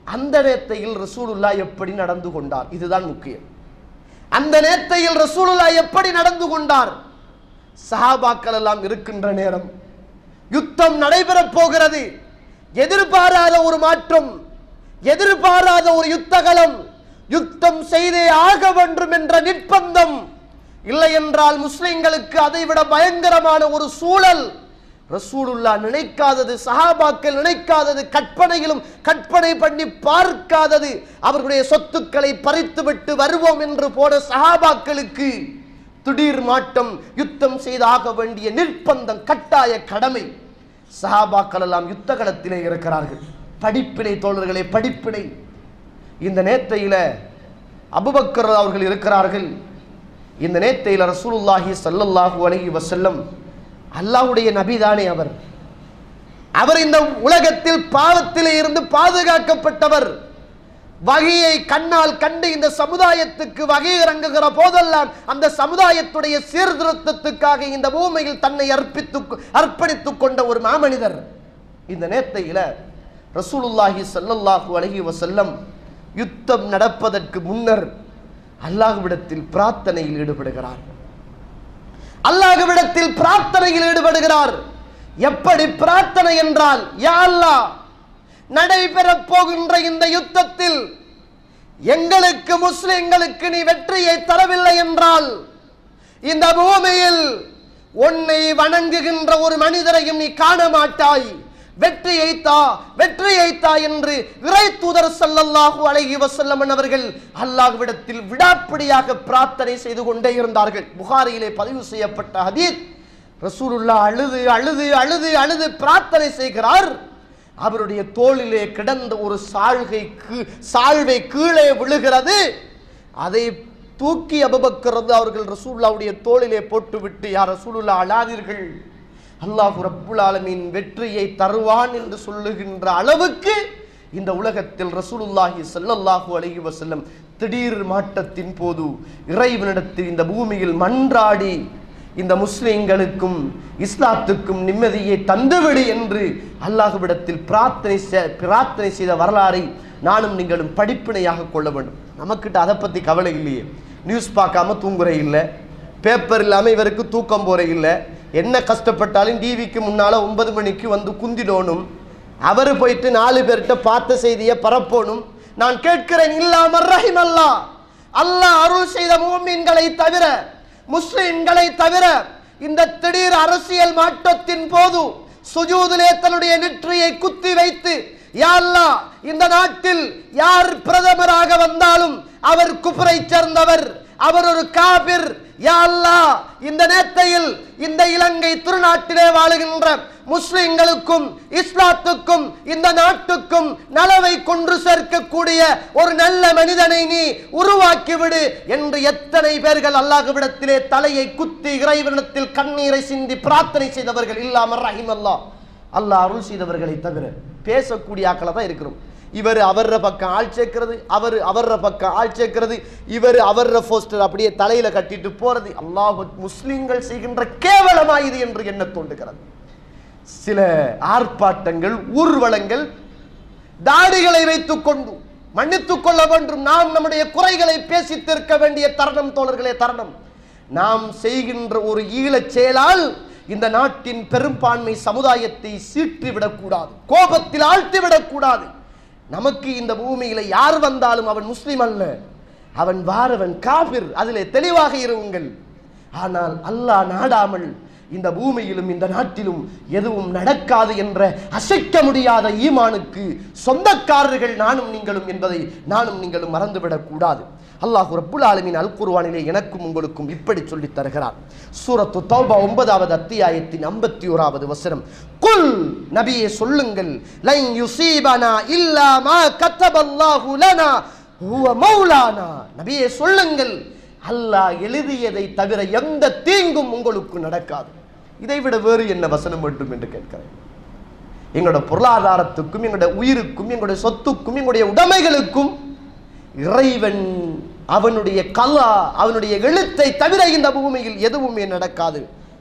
A: அந்த நேரத்தையில் ரசூலுல்லா எப்படி நடந்து கொண்டார் இதுதான் முக்கியம் அந்த நேரத்தையில் ரசூலுல்லா எப்படி நடந்து கொண்டார் சஹாபாக்கள் எல்லாம் இருக்கின்ற நேரம் யுத்தம் நடைபெறப் போகிறது எதிர்பாராத ஒரு மாற்றம் எதிர்பாராத ஒரு யுத்தகலம் யுத்தம் செய்தே ஆக வேண்டும் என்ற நிர்பந்தம் இல்லை என்றால் முஸ்லிம்களுக்கு அதைவிட பயங்கரமான ஒரு சூழல் ரசூலுல்லா நினைக்காதது சஹாபாக்கள் நினைக்காதது கற்பனையிலும் கற்பனை பண்ணி பார்க்காதது அவர்களுடைய சொத்துக்களை பறித்துவிட்டு வருவோம் என்று போன சஹாபாக்களுக்கு திடீர் மாட்டம் யுத்தம் செய்தாக வேண்டிய நிர்பந்தம் கட்டாய கடமை சஹாபாக்கள் எல்லாம் யுத்த களத்திலே இருக்கிறார்கள் படிப்பினை தோழர்களே படிப்பினை இந்த நேத்தையில அபுபக்கர் அவர்கள் இருக்கிறார்கள் இந்த நேத்தையில ரசூலுல்லாஹி ஸல்லல்லாஹு அலைஹி வஸல்லம் அல்லாஹ்வுடைய நபிதானே அவர் அவர் இந்த உலகத்தில் பாவத்திலே இருந்து பாதுகாக்கப்பட்டவர் வகையை கண்ணால் கண்டு இந்த சமுதாயத்துக்கு வகை இறங்குகிற போதெல்லாம் அந்த சமுதாயத்துடைய சீர்திருத்தத்துக்காக இந்த பூமியில் தன்னை அர்ப்பித்து அர்ப்பணித்துக் கொண்ட ஒரு மாமனிதர் இந்த நேத்தையில ரசூலுல்லாஹி ஸல்லல்லாஹு அலைஹி வஸல்லம் யுத்தம் நடப்பதற்கு முன்னர் அல்லாஹ்விடத்தில் பிரார்த்தனையில் ஈடுபடுகிறார் அல்லாஹ்விடத்தில் பிரார்த்தனையில் ஈடுபடுகிறார் எப்படி பிரார்த்தனை என்றால் யா அல்லாஹ் நடைபெறப் போகின்ற இந்த யுத்தத்தில் எங்களுக்கு முஸ்லிம்களுக்கு நீ வெற்றியை தரவில்லை என்றால் இந்த பூமியில் உன்னை வணங்குகின்ற ஒரு மனிதரையும் நீ காண மாட்டாய் வெற்றியை தா வெற்றியை தா என்று இறை தூதர் ஸல்லல்லாஹு அலைஹி வஸல்லம் அவர்கள் அல்லாஹ்விடத்தில் விடாப்பிடியாக பிரார்த்தனை செய்து கொண்டே இருந்தார்கள் புகாரியிலே பதிவு செய்யப்பட்ட ஹதீஸ் ரசூலுல்லாஹ் அழுது அழுது அழுது அழுது பிரார்த்தனை செய்கிறார் அவருடைய தோளிலே கிடந்த ஒரு சாழ்கை கீ- சாழ்வை கீழே விழுகிறது அதை தூக்கி அபபக்கிறது அவர்கள் ரசூலுல்லாவுடைய தோளிலே போட்டுவிட்டு யார் ரசூலுல்லா அழாதீர்கள் அல்லாஹ் ரப்புல் ஆலமீன் வெற்றியை தருவான் என்று சொல்லுகின்ற அளவுக்கு இந்த உலகத்தில் ரசூலுல்லாஹி ஸல்லல்லாஹு அலைஹி வஸல்லம் திடீர் மாற்றத்தின் போது இறைவனிடத்தில் இந்த பூமியில் மன்றாடி இந்த முஸ்லிம்களுக்கும் இஸ்லாத்துக்கும் நிம்மதியை தந்துவிடு என்று அல்லாஹ்விடத்தில் பிரார்த்தனை செ- பிரார்த்தனை செய்த வரலாறை நானும் நீங்களும் படிப்பினையாக கொள்ள வேண்டும் நமக்கிட்ட அதை பற்றி கவலை இல்லையே நியூஸ் பார்க்காம தூங்குற இல்லை பேப்பர் இல்லாமல் இவருக்கு தூக்கம் போற இல்லை என்ன கஷ்டப்பட்டாலும் டிவிக்கு முன்னால் ஒன்பது மணிக்கு வந்து குந்திடணும் அவர் போயிட்டு நாலு பேர்கிட்ட பார்த்த செய்தியை பரப்பணும் நான் கேட்கிறேன் இல்லாம ரஹிம் அல்லாஹ் அல்லாஹ் அருள் செய்த மூமின்களை தவிர முஸ்லிம்களை தவிர இந்த திடீர் அரசியல் மாற்றத்தின் போது சுஜூதிலே தன்னுடைய நெற்றியை குத்தி வைத்து யா அல்லாஹ் இந்த நாட்டில் யார் பிரதமராக வந்தாலும் அவர் குபரை சேர்ந்தவர் அவர் ஒரு காபிர் யா அல்லாஹ் இந்த நேத்தையில் இந்த இலங்கை திருநாட்டிலே வாழுகின்ற முஸ்லிம்களுக்கும் இஸ்லாத்துக்கும் இந்த நாட்டுக்கும் நலவை கொன்று சேர்க்கக்கூடிய ஒரு நல்ல மனிதனை நீ உருவாக்கிவிடு என்று எத்தனை பேர்கள் அல்லாஹ்விடத்திலே தலையை குத்தி இறைவனிடத்தில் கண்ணீரை சிந்தி பிரார்த்தனை செய்தவர்கள் இல்லாமல் ரஹிம் அல்லாஹ் அல்லாஹ் அருள் செய்தவர்களை தவிர பேசக்கூடிய ஆக்களை தான் இருக்கிறோம் இவர் அவர்ற பக்கம் ஆள் சேர்க்கிறது அவர் அவர்ற பக்கம் ஆள் சேர்க்கிறது இவர் அவர்ற போஸ்டர் அப்படியே தலையில கட்டிட்டு போறது அல்லாஹ் முஸ்லிம்கள் செய்கின்ற கேவலமா இது என்று எண்ண தோன்றுகிறது சில ஆர்ப்பாட்டங்கள் ஊர்வலங்கள் தாடிகளை வைத்துக் கொண்டு மன்னித்துக் கொள்ள வேண்டும் நாம் நம்முடைய குறைகளை பேசி தீர்க்க வேண்டிய தருணம் தோழர்களே தருணம் நாம் செய்கின்ற ஒரு ஈழச் செயலால் இந்த நாட்டின் பெரும்பான்மை சமுதாயத்தை சீற்றிவிடக்கூடாது கோபத்தில் ஆழ்த்திவிடக்கூடாது நமக்கு இந்த பூமியில யார் வந்தாலும் அவன் முஸ்லிம் அல்ல அவன் வாரவன் காபிர் அதிலே தெளிவாக இருங்கள் ஆனால் அல்லாஹ் நாடாமல் இந்த பூமியிலும் இந்த நாட்டிலும் எதுவும் நடக்காது என்ற அசைக்க முடியாத ஈமானுக்கு சொந்தக்காரர்கள் நானும் நீங்களும் என்பதை நானும் நீங்களும் மறந்துவிடக் கூடாது அல்லாஹ் ரப்புல் ஆலமீன் அல் குர்ஆனிலே எனக்கும் உங்களுக்கும் இப்படி சொல்லித் தருகிறார் சூரத்து தௌபா ஒன்பதாவது அத்தியாயத்தின் ஐம்பத்தி ஓராவது வசனம் குல் நபியே சொல்லுங்கள் லைன் யுசீபனா இல்லா மா கத்தபல்லாஹு லனா ஹுவ மௌலானா நபியே சொல்லுங்கள் அல்லாஹ் எழுதியதை தவிர எந்த தீங்கும் உங்களுக்கு நடக்காது இதை விட வேறு என்ன வசனம் வேண்டும் என்று கேட்கிறேன் எங்களோட பொருளாதாரத்துக்கும் எங்களுடைய உயிருக்கும் எங்களுடைய சொத்துக்கும் எங்களுடைய உடைமைகளுக்கும் இறைவன் அவனுடைய கலா அவனுடைய எழுத்தை தவிர இந்த பூமியில் எதுவுமே நடக்காது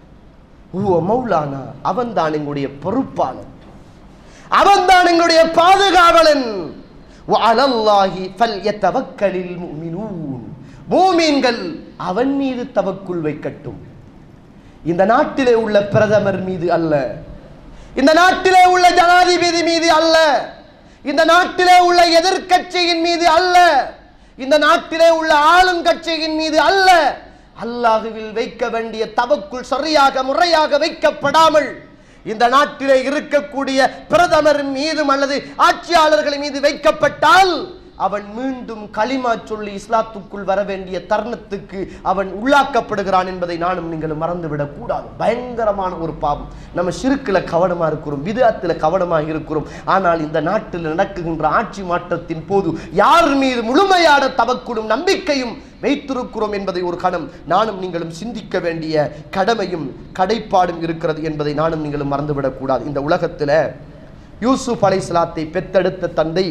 A: ஊ மௌலானா அவன்தான் எங்களுடைய பொறுப்பாளன் அவன்தான் எங்களுடைய பாதுகாவலன் வஅலல்லாஹி ஃபல்யதவக்கலில் முஃமினூன் மூமின்கள் அவன் மீது தவக்குள் வைக்கட்டும் இந்த நாட்டிலே உள்ள பிரதமர் மீது அல்ல இந்த நாட்டிலே உள்ள ஜனாதிபதி மீது அல்ல இந்த நாட்டிலே உள்ள எதிர்க்கட்சியின் மீது அல்ல இந்த நாட்டிலே உள்ள ஆளும் கட்சியின் மீது அல்ல அல்லாஹுவில் வைக்க வேண்டிய தவக்குள் சரியாக முறையாக வைக்கப்படாமல் இந்த நாட்டிலே இருக்கக்கூடிய பிரதமர் மீதும் அல்லது ஆட்சியாளர்கள் மீது வைக்கப்பட்டால் அவன் மீண்டும் களிமா சொல்லி இஸ்லாத்துக்குள் வர வேண்டிய தருணத்துக்கு அவன் உள்ளாக்கப்படுகிறான் என்பதை நானும் நீங்களும் மறந்துவிடக் கூடாது பயங்கரமான ஒரு பாவம் நம்ம சிறுக்கில் கவனமா இருக்கிறோம் விதத்தில் கவனமா இருக்கிறோம் ஆனால் இந்த நாட்டில் நடக்குகின்ற ஆட்சி மாற்றத்தின் போது யார் மீது முழுமையான தவக்குடும் நம்பிக்கையும் வைத்திருக்கிறோம் என்பதை ஒரு கணம் நானும் நீங்களும் சிந்திக்க வேண்டிய கடமையும் கடைப்பாடும் இருக்கிறது என்பதை நானும் நீங்களும் மறந்துவிடக் கூடாது இந்த உலகத்தில் யூசுப் அலைஹிஸ்ஸலாத்தை பெத்தெடுத்த தந்தை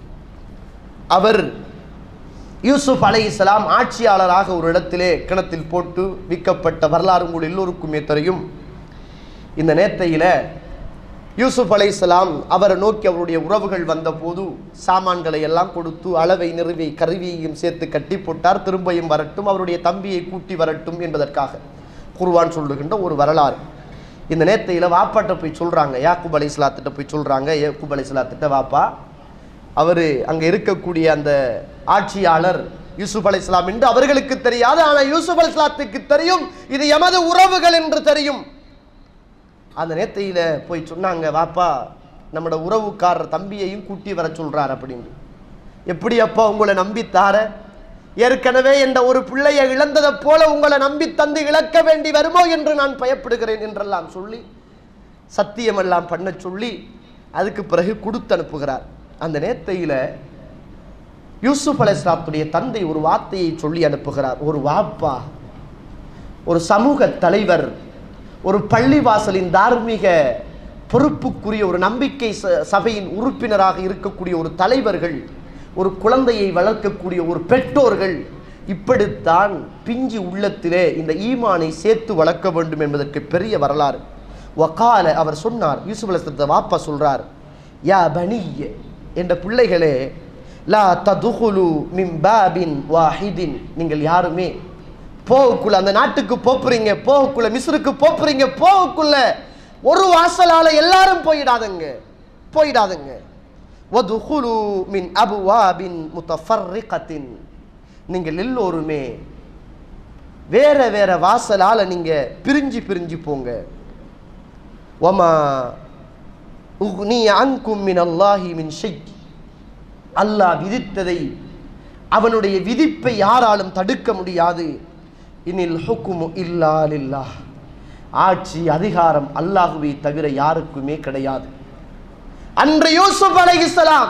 A: அவர் யூசுப் அலை இஸ்லாம் ஆட்சியாளராக ஒரு இடத்திலே கிணத்தில் போட்டு விற்கப்பட்ட வரலாறு உங்கள் எல்லோருக்குமே தெரியும் இந்த நேத்தையில் யூசுப் அலை இஸ்லாம் அவரை நோக்கி அவருடைய உறவுகள் வந்தபோது சாமான்களை எல்லாம் கொடுத்து அளவை நிறுவை கருவியையும் சேர்த்து கட்டி போட்டார் திரும்பியும் வரட்டும் அவருடைய தம்பியை கூட்டி வரட்டும் என்பதற்காக குர்வான் சொல்லுகின்ற ஒரு வரலாறு இந்த நேத்தையில் வாப்பாட்ட போய் சொல்கிறாங்க யாக்கூப் அலை இஸ்லாத்திட்ட போய் சொல்கிறாங்க யாக்கூப் அலை இஸ்லாத்திட்ட வாப்பா அவர் அங்கே இருக்கக்கூடிய அந்த ஆட்சியாளர் யூசுப் அலை இஸ்லாம் என்று அவர்களுக்கு தெரியாது ஆனால் யூசுப் அலை இஸ்லாத்துக்கு தெரியும் இது எமது உறவுகள் என்று தெரியும் அந்த நேத்தையில் போய் சொன்னாங்க வாப்பா நம்மளோட உறவுக்காரர் தம்பியையும் கூட்டி வர சொல்றார் அப்படின்னு எப்படி அப்பா உங்களை நம்பித்தார ஏற்கனவே என்ற ஒரு பிள்ளையை இழந்ததைப் போல உங்களை நம்பி தந்து இழக்க வேண்டி வருமோ என்று நான் பயப்படுகிறேன் என்றெல்லாம் சொல்லி சத்தியமெல்லாம் பண்ண சொல்லி அதுக்கு பிறகு கொடுத்து அனுப்புகிறார் அந்த நேத்தையில் யூசுப் அலைஸ்லாத்துடைய தந்தை ஒரு வார்த்தையை சொல்லி அனுப்புகிறார் ஒரு வாப்பா ஒரு சமூக தலைவர் ஒரு பள்ளிவாசலின் தார்மீக பொறுப்புக்குரிய ஒரு நம்பிக்கை ச- சபையின் உறுப்பினராக இருக்கக்கூடிய ஒரு தலைவர்கள் ஒரு குழந்தையை வளர்க்கக்கூடிய ஒரு பெற்றோர்கள் இப்படித்தான் பிஞ்சு உள்ளத்திலே இந்த ஈமானை சேர்த்து வளர்க்க வேண்டும் என்பதற்கு பெரிய வரலாறு வகால அவர் சொன்னார் யூசுப் அலைஹிஸ்ஸலாத்தை வாப்பா சொல்றார் யா பனிய என்ற பிள்ளைகளே லா ததுகுலு மின் பாபின் வாஹிதின் நீங்கள் யாருமே போகக்குள்ள அந்த நாட்டுக்கு போப்புறீங்க போகக்குள்ள மிஸ்ருக்கு போப்புறீங்க போகக்குள்ள ஒரு வாசலால எல்லாரும் போயிடாதங்க போயிடாதங்க வதுகுலு மின் அபுவாபின் முத்தஃபர்ரிகத்தின் நீங்கள் எல்லோருமே வேற வேற வாசலால நீங்க பிரிஞ்சு பிரிஞ்சு போங்க ஒமா உக்னி அன்கும் மின் அல்லாஹி மின் ஷைக் அல்லாஹ் விதித்ததை அவனுடைய விதிப்பை யாராலும் தடுக்க முடியாது இனில் ஹுக்குமு இல்லா லில்லாஹ் ஆட்சி அதிகாரம் அல்லாஹுவை தவிர யாருக்குமே கிடையாது அன்று யூசுப் அலைஹிஸ்ஸலாம்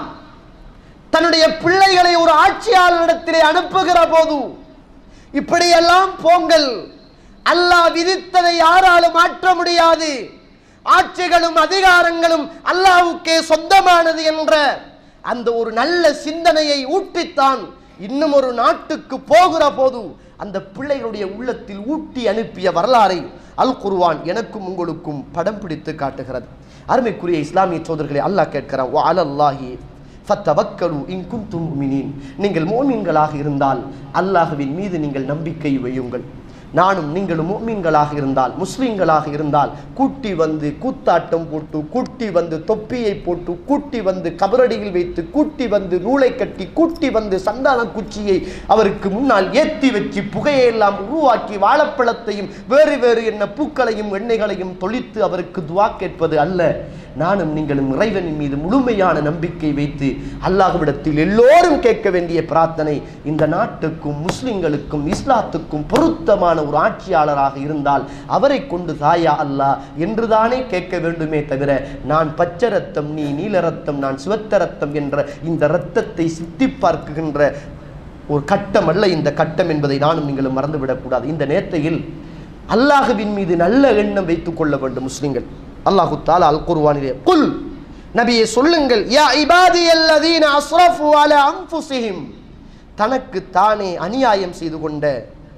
A: தன்னுடைய பிள்ளைகளை ஒரு ஆட்சியாளரிடத்திலே அனுப்புகிற போது இப்படியெல்லாம் போங்கள் அல்லாஹ் விதித்ததை யாராலும் மாற்ற முடியாது ஆட்சிகளும் அதிகாரங்களும் அல்லாஹ்வுக்கே சொந்தமானது என்ற அந்த ஒரு நல்ல சிந்தனையை ஊட்டித்தான் இன்னும் ஒரு நாட்டுக்கு போகிற போது அந்த பிள்ளைகளுடைய உள்ளத்தில் ஊட்டி அனுப்பிய வரலாறை அல் குர்ஆன் எனக்கும் உங்களுக்கும் படம் பிடித்து காட்டுகிறது அருமைக்குரிய இஸ்லாமிய சோதர்களே அல்லாஹ் கேட்கிறான் "வ அலல்லாஹி ஃபத்தவக்கலு இன் குன்தும் முஃமினீன்." நீங்கள் மோமீன்களாக இருந்தால் அல்லாஹ்வின் மீது நீங்கள் நம்பிக்கை வையுங்கள் நானும் நீங்களும் முஃமின்களாக இருந்தால் முஸ்லிம்களாக இருந்தால் கூட்டி வந்து கூத்தாட்டம் போட்டு கூட்டி வந்து தொப்பியை போட்டு கூட்டி வந்து கபரடியில் வைத்து கூட்டி வந்து நூலை கட்டி கூட்டி வந்து சந்தான குச்சியை அவருக்கு முன்னால் ஏத்தி வச்சு புகையெல்லாம் உருவாக்கி வாழைப்பழத்தையும் வேறு வேறு என்ன பூக்களையும் எண்ணெய்களையும் தொளித்து அவருக்கு துவா கேட்பது அல்ல நானும் நீங்களும் இறைவனின் மீது முழுமையான நம்பிக்கை வைத்து அல்லாஹ்விடத்தில் எல்லோரும் கேட்க வேண்டிய பிரார்த்தனை இந்த நாட்டுக்கும் முஸ்லிம்களுக்கும் இஸ்லாத்துக்கும் பொருத்தமான ஒரு ஆட்சியாளராக இருந்தால் அவரை கொண்டு தாயா அல்லாஹ் என்றுதானே கேட்க வேண்டுமே தவிர நான் பச்சை ரத்தம் நீ நீல ரத்தம் நான் சிவத்த ரத்தம் என்ற இந்த இரத்தத்தை சித்தி பார்க்குகின்ற ஒரு கட்டம் அல்ல இந்த கட்டம் என்பதை நானும் நீங்களும் மறந்துவிடக்கூடாது இந்த நேரத்தையில் அல்லாஹுவின் மீது நல்ல எண்ணம் வைத்துக் கொள்ள வேண்டும் முஸ்லிம்கள் அல்லாஹு தாலா அல் குர்வானிலே குல் நபியே சொல்லுங்கள் யா இபாதி அல்லதீன அஸ்ரஃபு அலா அன்ஃபுஸிஹிம் தனக்கு தானே அநியாயம் செய்து கொண்ட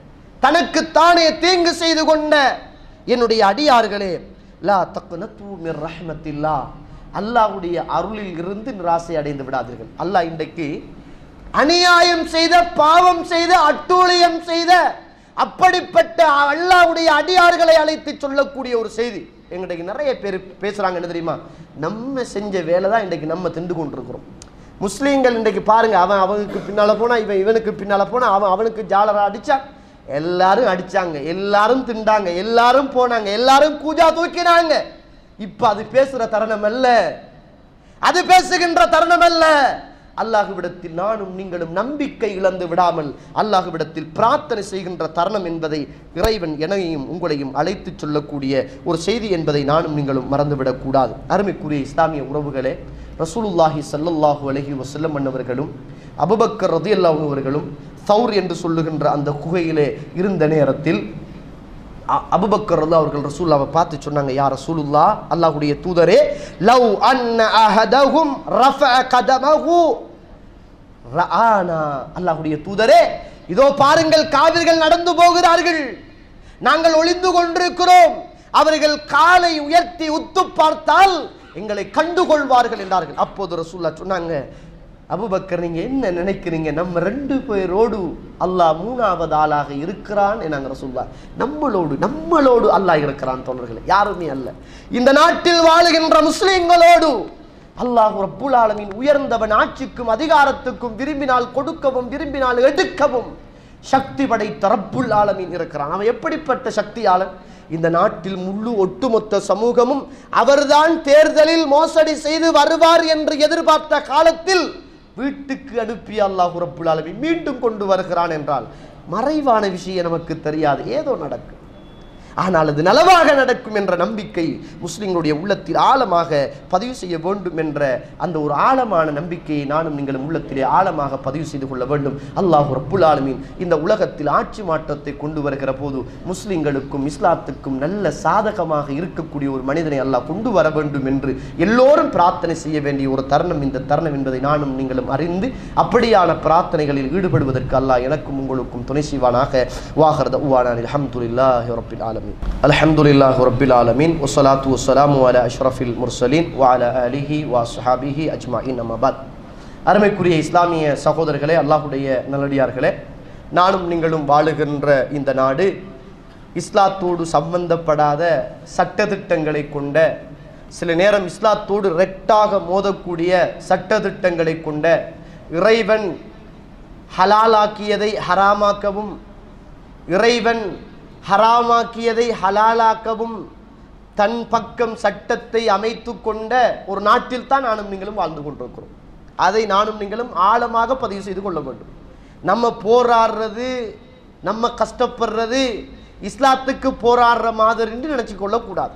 A: தனக்கு தானே தீங்கு செய்து கொண்ட என்னுடைய அடியார்களே லா தக்னத்து மிர் ரஹ்மத்தில்லா அல்லாஹ்வுடைய அருளில் இருந்து நிராசை அடைந்து விடாதீர்கள் அல்லாஹ் இன்றைக்கு அநியாயம் செய்த பாவம் செய்த அட்டூழியம் செய்த அப்படிப்பட்ட அல்லாஹ்வுடைய அடியார்களை அழைத்து சொல்லக்கூடிய ஒரு செய்தி எங்களுக்கு நிறைய பேர் பேசுறாங்க என்ன தெரியுமா நம்ம செஞ்ச வேலை தான் இன்றைக்கு நம்ம திண்டு கொண்டிருக்கிறோம் முஸ்லீம்கள் இன்றைக்கு பாருங்க அவன் அவனுக்கு பின்னால போனா இவன் இவனுக்கு பின்னால போனா அவன் அவனுக்கு ஜாலரா அடிச்சான் எல்லாரும் அடிச்சாங்க எல்லாரும் திண்டாங்க எல்லாரும் போனாங்க எல்லாரும் கூஜா தூக்கினாங்க இப்ப அது பேசுற தருணம் அல்ல அது பேசுகின்ற தருணம் அல்ல அல்லாஹுவிடத்தில் நானும் நீங்களும் நம்பிக்கை இழந்து விடாமல் அல்லாஹுவிடத்தில் பிரார்த்தனை செய்கின்ற தருணம் என்பதை இறைவன் என்னையும் உங்களையும் அழைத்து சொல்லக்கூடிய ஒரு செய்தி என்பதை நானும் நீங்களும் மறந்துவிடக் கூடாது அருமைக்குரிய இஸ்லாமிய உறவுகளே ரசூலுல்லாஹி ஸல்லல்லாஹு அலைஹி வஸல்லம் அன்னவர்களும் அபுபக்கர் ரதியல்லாஹு அவர்களும் சௌர் என்று சொல்லுகின்ற அந்த குகையிலே இருந்த நேரத்தில் அ- அபூபக்கர் ரலியல்லாஹு அவர்கள் ரசூலுல்லாவை பார்த்து சொன்னாங்க யா ரசூலுல்லா அல்லாஹ்வுடைய தூதரே லவ் அன்ன அஹதஹும் ரஃபஅ கதமஹு ரஆனா அல்லாஹ்வுடைய தூதரே இதோ பாருங்கள் காவிர்கள் நடந்து போகிறார்கள் நாங்கள் ஒளிந்து கொண்டிருக்கிறோம் அவர்கள் காலை உயர்த்தி உத்து பார்த்தால் எங்களை கண்டுகொள்வார்கள் என்றார்கள் அப்போது ரசூல்லா சொன்னாங்க அபூபக்கர் நீங்க என்ன நினைக்கிறீங்க நம்ம ரெண்டு பேரோடு அல்லாஹ் மூணாவது ஆளாக இருக்கிறான் என்னாங்க ரசூல்லா நம்மளோடு நம்மளோடு அல்லாஹ் இருக்கிறான் தோழர்களே யாருமே அல்ல இந்த நாட்டில் வாழுகின்ற முஸ்லிம்களோடு அல்லாஹ் ரப்புல் ஆலமீன் உயர்ந்தவன் ஆட்சிக்கும் அதிகாரத்துக்கும் விரும்பினால் கொடுக்கவும் விரும்பினால் எடுக்கவும் சக்தி படைத்த ரப்புல் ஆலமீன் இருக்கிறான் அவன் எப்படிப்பட்ட சக்தியாளன் இந்த நாட்டில் முழு ஒட்டுமொத்த சமூகமும் அவர்தான் தேர்தலில் மோசடி செய்து வருவார் என்று எதிர்பார்த்த காலத்தில் வீட்டுக்கு அனுப்பி அல்லாஹ் ரப்புல் ஆலமீன் மீண்டும் கொண்டு வருகிறான் என்றால் மறைவான விஷயம் நமக்கு தெரியாது ஏதோ நடக்கும் ஆனால் அது நலவாக நடக்கும் என்ற நம்பிக்கை முஸ்லிம்களுடைய உள்ளத்தில் ஆழமாக பதிவு செய்ய வேண்டும் என்ற அந்த ஒரு ஆழமான நம்பிக்கையை நானும் நீங்களும் உள்ளத்திலே ஆழமாக பதிவு செய்து கொள்ள வேண்டும் அல்லாஹ் ரப்புல் ஆலமீன் இந்த உலகத்தில் ஆட்சி மாற்றத்தை கொண்டு வருகிற போது முஸ்லிம்களுக்கும் இஸ்லாத்துக்கும் நல்ல சாதகமாக இருக்கக்கூடிய ஒரு மனிதனை அல்லாஹ் கொண்டு வர வேண்டும் என்று எல்லோரும் பிரார்த்தனை செய்ய வேண்டிய ஒரு தருணம் இந்த தருணம் என்பதை நானும் நீங்களும் அறிந்து அப்படியான பிரார்த்தனைகளில் ஈடுபடுவதற்கு அல்லாஹ் எனக்கும் உங்களுக்கும் துணை செய்வானாக வாஹர்த உவானான் அல்ஹம்துலில்லாஹி ரப்பில் ஆலமீன் அல்ஹம்துலில்லாஹி ரப்பில் ஆலமீன் வஸ்ஸலாத்து வஸ்ஸலாமு அலா அஷ்ரஃபில் முர்சலீன் வ அலா ஆலிஹி வ ஸஹாபிஹி அஜ்மாஇன் அம்மா பாத் அருமைக்குரிய இஸ்லாமிய சகோதரர்களே அல்லாஹ்வுடைய நல்லடியார்களே நானும் நீங்களும் வாழுகின்ற இந்த நாடு இஸ்லாத்தோடு சம்பந்தப்படாத சட்டதிட்டங்களை கொண்ட சில நேரம் இஸ்லாத்தோடு ரெட்டாக மோதக்கூடிய சட்டதிட்டங்களை கொண்ட இறைவன் ஹலாலாக்கியதை ஹராமாக்கவும் இறைவன் ஹராமாக்கியதை ஹலாலாக்கவும் தன் பக்கம் சட்டத்தை அமைத்து கொண்ட ஒரு நாட்டில் தான் நானும் நீங்களும் வாழ்ந்து கொண்டிருக்கிறோம் அதை நானும் நீங்களும் ஆழமாக பதிவு செய்து கொள்ள வேண்டும் நம்ம போராடுறது நம்ம கஷ்டப்படுறது இஸ்லாத்துக்கு போராடுற மாதிரி என்று நினைச்சு கொள்ளக்கூடாது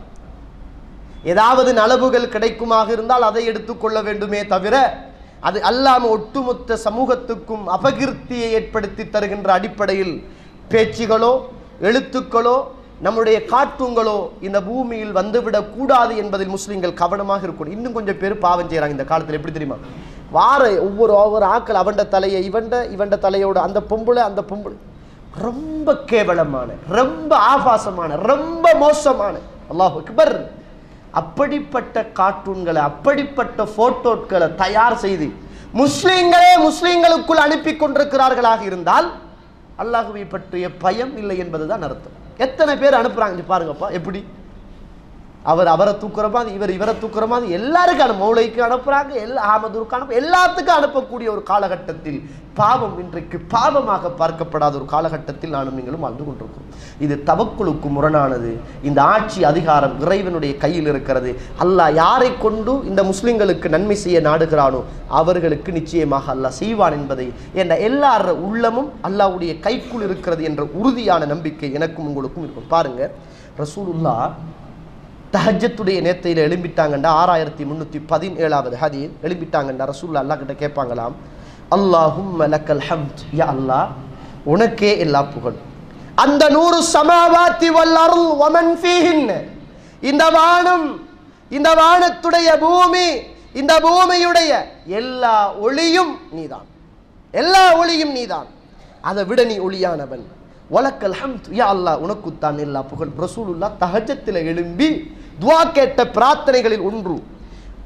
A: ஏதாவது நலவுகள் கிடைக்குமாக இருந்தால் அதை எடுத்துக்கொள்ள வேண்டுமே தவிர அது அல்லாம ஒட்டுமொத்த சமூகத்துக்கும் அபகீர்த்தியை ஏற்படுத்தி தருகின்ற அடிப்படையில் பேச்சுகளோ எழுத்துக்களோ நம்முடைய காட்டுங்களோ இந்த பூமியில் வந்துவிடக் கூடாது என்பதில் முஸ்லிம்கள் கவனமாக இருக்கணும் இன்னும் கொஞ்சம் பேர் பாவம் செய்கிறாங்க இந்த காலத்தில் எப்படி தெரியுமா வார ஒவ்வொரு ஒவ்வொரு ஆக்கள் அவன்ட தலையை இவன்ட இவன்ட தலையோட அந்த பொம்பளை அந்த பொம்பளை ரொம்ப கேவலமான ரொம்ப ஆபாசமான ரொம்ப மோசமான அல்லாஹ் அக்பர் அப்படிப்பட்ட கார்ட்டூன்களை அப்படிப்பட்ட போட்டோக்களை தயார் செய்து முஸ்லிம்களே முஸ்லிம்களுக்குள் அனுப்பி கொண்டிருக்கிறார்களாக இருந்தால் அல்லாஹுவை பற்றிய பயம் இல்லை என்பதுதான் அர்த்தம் எத்தனை பேர் அனுப்புறாங்க இங்க பாருங்கப்பா எப்படி அவர் அவரை தூக்குற மாதிரி இவர் இவரை தூக்குற மாதிரி எல்லாருக்கும் அனு மௌலைக்கு அனுப்புறாங்க எல்லா ஆமதூருக்கு அனுப்ப எல்லாத்துக்கும் அனுப்பக்கூடிய ஒரு காலகட்டத்தில் பாவம் இன்றைக்கு பாவமாக பார்க்கப்படாத ஒரு காலகட்டத்தில் நானும் நீங்களும் வாழ்ந்து கொண்டிருக்கிறோம் இது தவக்குழுக்கு முரணானது இந்த ஆட்சி அதிகாரம் இறைவனுடைய கையில் இருக்கிறது அல்லாஹ் யாரை கொண்டு இந்த முஸ்லிம்களுக்கு நன்மை செய்ய நாடுகிறானோ அவர்களுக்கு நிச்சயமாக அல்லாஹ் செய்வான் என்பதை என்ற எல்லார உள்ளமும் அல்லாஹ்வுடைய கைக்குள் இருக்கிறது என்ற உறுதியான நம்பிக்கை எனக்கும் உங்களுக்கும் இருக்கும் பாருங்க ரசூலுல்லா தஹஜத்துடைய நேத்தையில் எழும்பிட்டாங்கண்டா ஆறாயிரத்தி முந்நூற்றி பதினேழாவது ஹதீர் எழும்பிட்டாங்கண்டா ரசூல்லா அல்லாஹ் கிட்ட கேட்பாங்களாம் அல்லாஹும் லக்கல் ஹம்த் யா அல்லாஹ் உனக்கே எல்லா புகழ் அந்த நூறு சமாவாத்தி வல்லருள் வமன் ஃபீஹின் இந்த வானம் இந்த வானத்துடைய பூமி இந்த பூமியுடைய எல்லா ஒளியும் நீதான் எல்லா ஒளியும் நீதான் அதை விட நீ ஒளியானவன் வலக்கல் ஹம்த் யா அல்லாஹ் உனக்குத்தான் எல்லா புகழ் ரசூலுல்லா தஹஜத்தில் எழும்பி துவா கேட்ட பிரார்த்தனைகளில் ஒன்று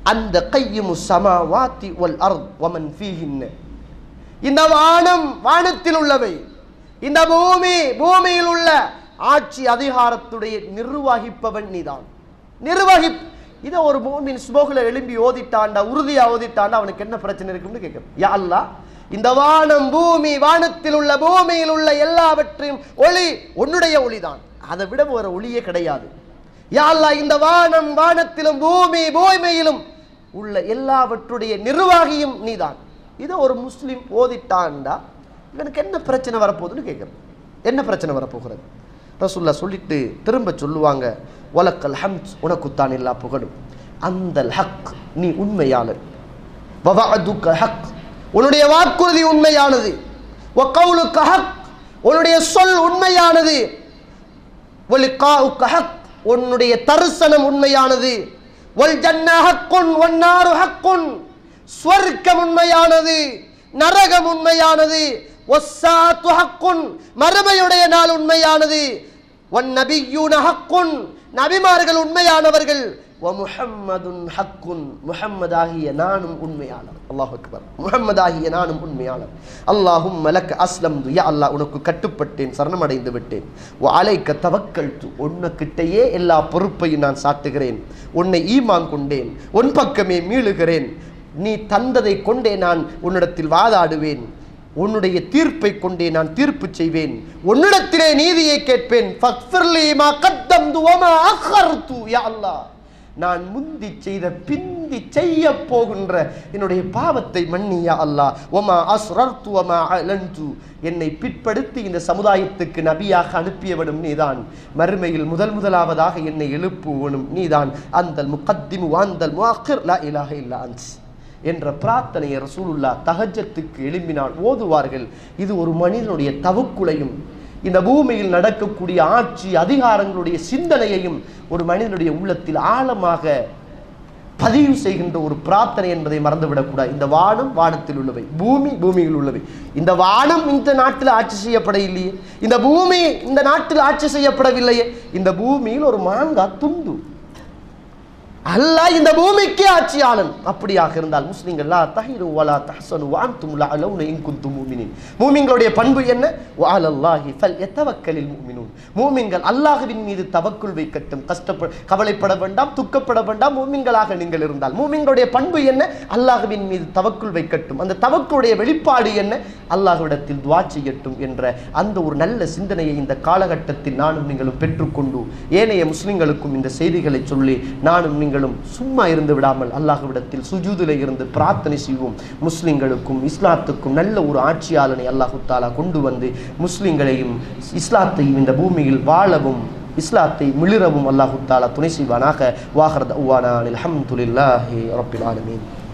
A: அந்த கையும் சமாவாத்தி வல் அர்த் வமன் ஃபீஹின்ன இந்த வானம் வானத்தில் உள்ளவை இந்த பூமி பூமியில் உள்ள ஆட்சி அதிகாரத்துடைய நிர்வகிப்பவன் நீதான் நிர்வகி இதை ஒரு பூமியின் ஸ்மோகில எழும்பி ஓதிட்டாண்டா உறுதியா ஓதிட்டாண்டா அவனுக்கு என்ன பிரச்சனை இருக்குன்னு கேட்கிறேன் யா அல்லாஹ் இந்த வானம் பூமி வானத்தில் உள்ள பூமியில் உள்ள எல்லாவற்றையும் ஒளி உன்னுடைய ஒளிதான் அதை விட ஒரு ஒளியே கிடையாது யா அல்லாஹ் இந்த வானம் வானத்திலும் பூமி பூமியிலும் உள்ள எல்லாவற்றுடைய நிர்வாகியும் நீதான் இதை ஒரு முஸ்லிம் ஓதிட்டான்டா இவனுக்கு என்ன பிரச்சனை வரப்போகுதுன்னு கேட்குறது என்ன பிரச்சனை வரப்போகிறது ரசுல்லா சொல்லிட்டு திரும்ப சொல்லுவாங்க வலக்கல் ஹம்ஸ் உனக்குத்தான் எல்லா புகழும் அந்த ஹக் நீ உண்மையாளர் வவஅதுக ஹக் உன்னுடைய வாக்குறுதி உண்மையானது வகவுலுக ஹக் உன்னுடைய சொல் உண்மையானது வலிகாஉக ஹக் உன்னுடைய தரிசனம் உண்மையானது வல் ஜன்ன ஹக்குன் வன்னாரு ஹக்குன் ஸ்வர்க்கம் உண்மையானது நரகம் உண்மையானது வஸ்ஸாத்து ஹக்குன் மறுமையுடைய நாள் உண்மையானது வன் நபியூன ஹக்குன் நபிமார்கள் உண்மையானவர்கள் வ முஹம்மதுன் ஹக்குன் முஹம்மது ஆகிய நானும் உண்மையாளர் அல்லாஹ் அக்பர் முஹம்மது ஆகிய நானும் உண்மையாளர் அல்லாஹும் மலக் அஸ்லம் யா அல்லாஹ் உனக்கு கட்டுப்பட்டேன் சரணமடைந்து விட்டேன் வ அலைக்க தவக்கல் உன்னுக்கிட்டேயே எல்லா பொறுப்பையும் நான் சாட்டுகிறேன் உன்னை ஈமான் கொண்டேன் உன் பக்கமே மீளுகிறேன் நீ தந்ததை கொண்டே நான் உன்னிடத்தில் வாதாடுவேன் உன்னுடைய தீர்ப்பை கொண்டே நான் தீர்ப்பு செய்வேன் உன்னிடத்திலே நீதியை கேட்பேன் ஃபக்ஃபிர்லி மா கத்தம்து வமா அഖர்து யா அல்லாஹ் நான் முந்தி செய்த பிந்தி செய்ய போகின்ற என்னுடைய பாவத்தை மன்னியா அல்லாஹ் ஒமா அஸ்ரர்து வமா அலன்து என்னை பிற்படுத்தி இந்த சமுதாயத்துக்கு நபியாக அனுப்பியவனும் நீதான் மறுமையில் முதல் முதலாவதாக என்னை எழுப்புவனும் நீதான் அந்தல் முகத்திமு வாந்தல் முஅக்கிர் லா இலாஹ இல்லா அன்ஸ் என்ற பிரார்த்தனையை ரசூலுல்லா தஹஜத்துக்கு எழும்பினால் ஓதுவார்கள் இது ஒரு மனிதனுடைய தவக்குலையும் இந்த பூமியில் நடக்கக்கூடிய ஆட்சி அதிகாரங்களுடைய சிந்தனையையும் ஒரு மனிதனுடைய உள்ளத்தில் ஆழமாக பதிவு செய்கின்ற ஒரு பிரார்த்தனை என்பதை மறந்துவிடக்கூடாது இந்த வானம் வானத்தில் உள்ளவை பூமி பூமியில் உள்ளவை இந்த வானம் இந்த நாட்டில் ஆட்சி செய்யப்பட இல்லையே இந்த பூமி இந்த நாட்டில் ஆட்சி செய்யப்படவில்லையே இந்த பூமியில் ஒரு மாங்காய் துண்டு அல்லாஹ் இந்த பூமிக்கே ஆட்சியாளன் அப்படியாக இருந்தால் முஸ்லிம்கள் லா தஹிரு வலா தஹ்சனு வஅன்தும் லஅலவுன இன் குன்தும் முஃமினீன் மூமின்களுடைய பண்பு என்ன வஅலல்லாஹி ஃபல்யதவக்கலில் முஃமினூன் மூமின்கள் அல்லாஹ்வின் மீது தவக்குல் வைக்கட்டும் கஷ்டப்பட கவலைப்பட வேண்டாம் துக்கப்பட வேண்டாம் மூமின்களாக நீங்கள் இருந்தால் மூமின்களுடைய பண்பு என்ன அல்லாஹ்வின் மீது தவக்குல் வைக்கட்டும் அந்த தவக்குடைய வெளிப்பாடு என்ன அல்லாஹ்விடத்தில் துவா செய்யட்டும் என்ற அந்த ஒரு நல்ல சிந்தனையை இந்த காலகட்டத்தில் நானும் நீங்களும் பெற்றுக்கொண்டு ஏனைய முஸ்லிம்களுக்கும் இந்த செய்திகளை சொல்லி நானும் நீங்களும் சும்மா இருந்து விடாமல் அல்லாஹ்விடத்தில் சுஜூதில் இருந்து பிரார்த்தனை செய்வோம் முஸ்லிம்களுக்கும் இஸ்லாத்துக்கும் நல்ல ஒரு ஆட்சியாளனை அல்லாஹு தாலா கொண்டு வந்து முஸ்லிம்களையும் இஸ்லாத்தையும் இந்த பூமியில் வாழவும் இஸ்லாத்தை மிளிரவும் அல்லாஹு தாலா துணை செய்வானாக வாஹர் அல்ஹம்துலில்லாஹி ரப்பில் ஆலமீன்